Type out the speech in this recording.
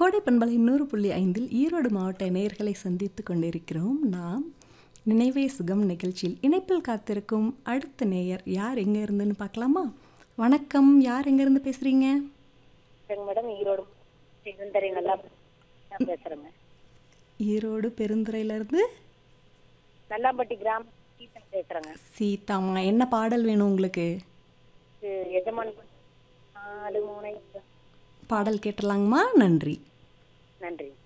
கோடை பண்பலை நூறு புள்ளி ஐந்தில் ஈரோடு மாவட்ட நேயர்களை சந்தித்து கொண்டிருக்கிறோம் நாம் நினைவே சுகம் நிகழ்ச்சியில் இணைப்பில் காத்திருக்கும் அடுத்த நேயர் யார் எங்கே இருந்துன்னு பார்க்கலாமா வணக்கம் யார் எங்கேருந்து பேசுகிறீங்க சரிங்க மேடம் ஈரோடு சுந்தரி நல்லா நான் பேசுறேங்க ஈரோடு பெருந்துறையிலேருந்து நல்லாம்பட்டி கிராமம் கீதா பேசுறேங்க சீதாமா என்ன பாடல் வேணும் உங்களுக்கு இது எஜமான் நாலு மூணு பாடல் கேட்டலாங்கம்மா நன்றி நன்றி